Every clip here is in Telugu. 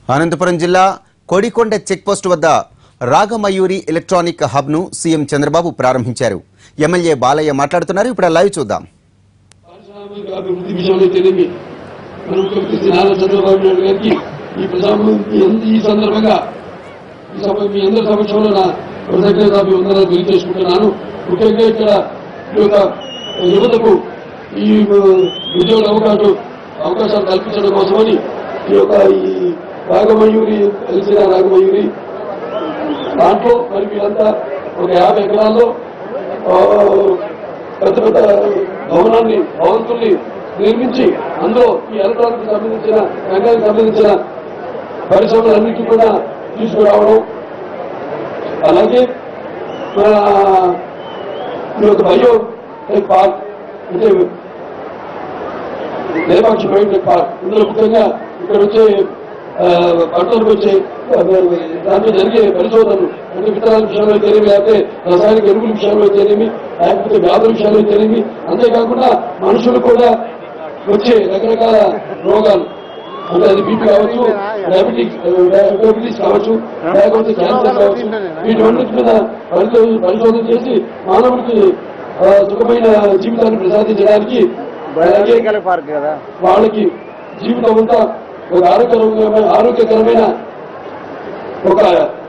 అనంతపురం జిల్లా కొడికొండ చెక్పోస్ట్ వద్ద రాగమయూరి ఎలక్ట్రానిక్ హబ్ను సీఎం చంద్రబాబు ప్రారంభించారు ఎమ్మెల్యే బాలయ్య మాట్లాడుతున్నారు ఇప్పుడు ఆ లైవ్ చూద్దాం పారిశ్రామిక అభివృద్ధి విషయంలో తెలియని మన ముఖ్యమంత్రి శ్రీ నారా చంద్రబాబు నాయుడు గారికి ఈ ప్రజాము ఈ సందర్భంగా ఈ సభ మీ అందరి సమక్షంలో నా కృతజ్ఞతాభివందనాలు తెలియజేసుకుంటున్నాను ముఖ్యంగా ఇక్కడ ఈ యొక్క యువతకు ఈ ఉద్యోగ అవకాశం అవకాశాలు కల్పించడం కోసమని ఈ యొక్క ఈ రాగమయూరి తెలిసిన రాగమయూరి దాంట్లో మరి మీరంతా ఒక యాభై ఎకరాల్లో ఆ, పెద్ద పెద్ద భవనాన్ని భవంతుల్ని నిర్మించి అందులో ఈ ఎలక్ట్రానిక్ సంబంధించిన రంగానికి సంబంధించిన పరిశ్రమలన్నింటినీ కూడా తీసుకురావడం అలాగే మన ఈ యొక్క బయో టెక్ పార్క్ అంటే లేపాక్షి బయోటెక్ పార్క్ ఇందులో ముఖ్యంగా ఇక్కడ వచ్చే ఆ, పంటలకు వచ్చే ఆ, దాంట్లో జరిగే పరిశోధనలు అంటే విత్తనాల విషయంలో తెలియమి లేకపోతే రసాయనిక ఎరువుల విషయంలో తెలియమి లేకపోతే వ్యాధుల విషయంలో తెలియమి అంతేకాకుండా మనుషులు కూడా వచ్చే రకరకాల రోగాలు అంటే అది బీపీ కావచ్చు డయాబెటిక్ డయాబెటీస్ కావచ్చు లేకపోతే క్యాన్సర్ కావచ్చు వీటన్నిటి మీద పరిశోధన పరిశోధన చేసి మానవుడికి ఆ, సుఖమైన జీవితాన్ని ప్రసాదించడానికి అలాగే పార్క్ కదా వాళ్ళకి జీవితం అంతా ఒక ఆరోగ్యకరమైన ఆరోగ్యకరమైన ఒక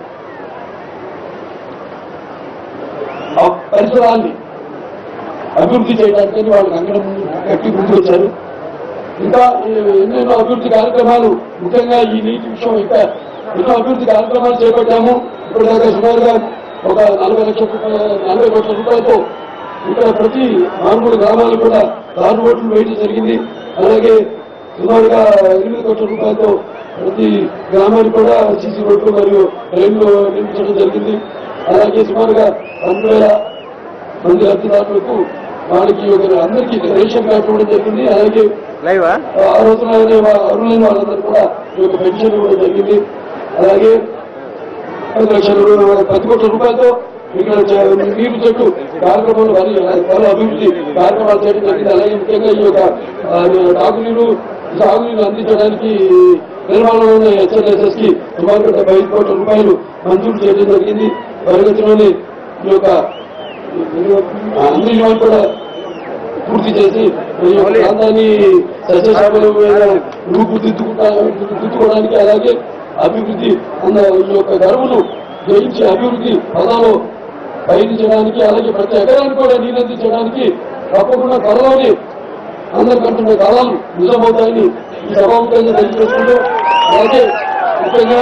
ఆ పరిసరాల్ని అభివృద్ధి చేయడానికి వాళ్ళకి అంగడం కట్టి ముందుకు వచ్చారు ఇంకా ఎన్నెన్నో అభివృద్ధి కార్యక్రమాలు ముఖ్యంగా ఈ నీటి విషయం ఇంకా ఎన్నో అభివృద్ధి కార్యక్రమాలు చేపట్టాము ఇప్పటిదాకా సుమారుగా ఒక నలభై లక్షల రూపాయల నలభై కోట్ల రూపాయలతో ఇక్కడ ప్రతి మారుమూల గ్రామాలు కూడా దారు రోడ్లు వేయడం జరిగింది అలాగే సుమారుగా ఎనిమిది కోట్ల రూపాయలతో ప్రతి గ్రామానికి కూడా సీసీ రోడ్లు మరియు రైళ్లు నిర్మించడం జరిగింది అలాగే సుమారుగా రెండు వేల మంది లబ్ధిదారులకు వాళ్ళకి ఒక అందరికీ రేషన్ కార్డు ఇవ్వడం జరిగింది అలాగే లైవా ఆ రోజుల్లోనే వా- అర్హులైన వాళ్ళందరూ కూడా ఈ యొక్క పెన్షన్ ఇవ్వడం జరిగింది అలాగే పది లక్షల రూ- పది కోట్ల రూపాయలతో ఇక్కడ చ- నీరు చెట్టు కార్యక్రమాలు వరి పలు అభివృద్ధి కార్యక్రమాలు చేయడం జరిగింది అలాగే ముఖ్యంగా ఈ యొక్క ఆ, తాగునీరు సాగునీరు అందించడానికి నిర్మాణంలో ఉన్న హెచ్ఎల్ఎస్ఎస్ కి సుమారు డెబ్బై ఐదు కోట్ల రూపాయలు మంజూరు చేయడం జరిగింది పరిగతిలోని ఈ యొక్క అందరి కూడా పూర్తి చేసి ఈ యొక్క ప్రాంతాన్ని సస్యశామలమైన రూపుదిద్దుకుంటా దిద్దుకోవడానికి అలాగే అభివృద్ధి అన్న ఈ యొక్క గడువును జయించి అభివృద్ధి పదాలు పయనించడానికి అలాగే ప్రతి ఎకరానికి కూడా నీరు అందించడానికి తప్పకుండా త్వరలోనే అందరికంటున్న కాలాలు నిజమవుతాయని ఈ సభాముఖంగా తెలియజేసుకుంటూ అలాగే ముఖ్యంగా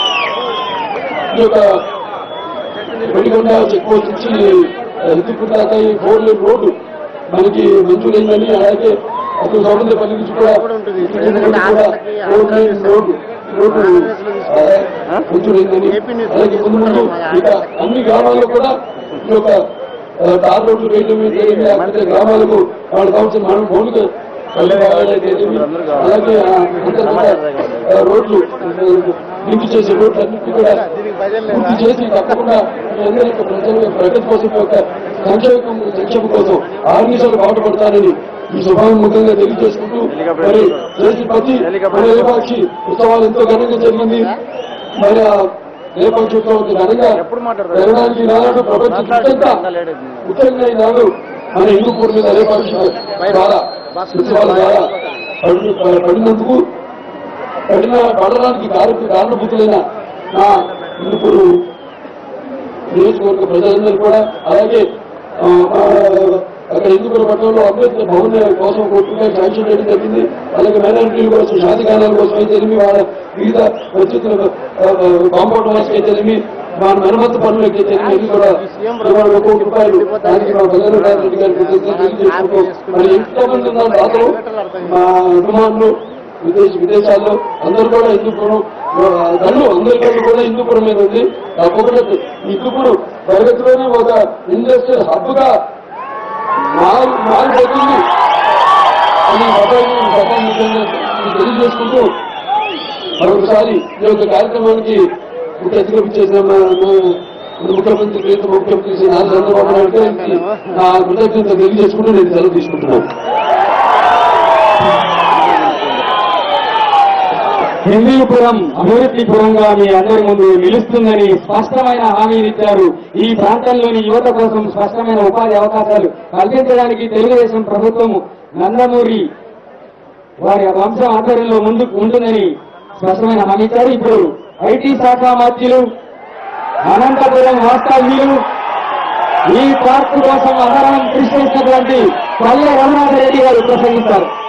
ఈ యొక్క వెలిగొండ చెక్ పోస్ట్ నుంచి హిందూపూర్ దాకా ఈ ఫోర్ లేన్ రోడ్డు మనకి మంజూరైందని అలాగే అటు సౌందర్యపల్లి నుంచి కూడా ఇటు రోడ్డు కూడా ఫోర్ లేన్ రోడ్డు రోడ్డు ఆ, మంజూరైందని అలాగే ముందు ముందు ఇక అన్ని గ్రామాల్లో కూడా ఈ యొక్క ఆ, టార్ రోడ్లు వేయడం జరిగింది లేకపోతే గ్రామాలకు వాళ్ళు కావాల్సిన మనం మౌలిక సదుపాయాలు జరిగింది. అలాగే ఆ, అంతర్గత ఆ, రోడ్లు లింక్ చేసే రోడ్లు అన్నింటినీ కూడా పూర్తి చేసి తప్పకుండా మీ అందరి యొక్క ప్రజల యొక్క ప్రగతి కోసం మీ యొక్క సంక్షేమం సంక్షేమం కోసం ఆర్నిసాలు బాటపడతానని ఈ శుభాముఖంగా తెలియజేసుకుంటూ మరి చేసి ప్రతి మన లేపాక్షి ఉత్సవాలు ఎంతో ఘనంగా జరిగింది మరి ఆ లేపాక్షి ఉత్సవం ఘనంగా ఎప్పుడు మాట్లాడతారు? జరగడానికి ఈనాడు ప్రపంచం చుట్టంతా ముఖ్యంగా ఈనాడు మన హిందూపూర్ మీద లేపాక్షి ద్వారా ఉత్సవాల ద్వారా పడి- పడినందుకు పడిన పడడానికి కారణ కారణభూతులైన నా హిందూపూరు నియోజకవర్గ ప్రజలందరూ కూడా అలాగే ఆ, ఆ, అక్కడ హిందూపుర పట్టణంలో అంబేద్కర్ భవన్ కోసం కోర్టుగా శాంక్షన్ చేయడం జరిగింది అలాగే మైనారిటీల కోసం శాంతిగానాల కోసం అయితే వాళ్ళ వివిధ పరిస్థితుల కాంపౌండ్ వాల్స్ అయితే మన మరమ్మత్తు పనులకి అయితే ఇవి కూడా సుమారు ఒక కోటి రూపాయలు దానికి మా చంద్రబాబు రెడ్డి గారికి కృతజ్ఞతలు తెలియజేసుకుంటూ మరి ఎంతో మంది ఉన్నారు దాతలు మా అభిమానులు విదేశ విదేశాల్లో అందరూ కూడా హిందూపురం కళ్ళు అందరి కళ్ళు కూడా హిందూపురం మీద ఉంది తప్పకుండా హిందూపురం తరగతిలోనే ఒక ఇండస్ట్రియల్ హబ్ గా మారి మారిపోతుంది అని సభాముఖంగా సభాముఖంగా తెలియజేసుకుంటూ మరొకసారి ఈ యొక్క కార్యక్రమానికి ముఖ్య అతిథిగా చేసిన మా మా ముఖ్యమంత్రి ప్రీత ముఖ్యమంత్రి శ్రీ నారా చంద్రబాబు నాయుడు గారికి నా కృతజ్ఞత తెలియజేసుకుంటూ నేను సెలవు తీసుకుంటున్నాను హిందీపురం అభివృద్ధిపురంగా మీ అందరి ముందు నిలుస్తుందని స్పష్టమైన హామీనిచ్చారు ఈ ప్రాంతంలోని యువత కోసం స్పష్టమైన ఉపాధి అవకాశాలు కల్పించడానికి తెలుగుదేశం ప్రభుత్వం నందమూరి వారి వంశం ఆధ్వర్యంలో ముందుకు ఉంటుందని స్పష్టమైన హామీ ఇచ్చారు ఇప్పుడు ఐటీ శాఖ మంత్రులు అనంతపురం వాస్తవ్యులు ఈ పార్క్ కోసం అహరం కృషి చేసినటువంటి పల్లె రఘునాథ రెడ్డి గారు ప్రసంగిస్తారు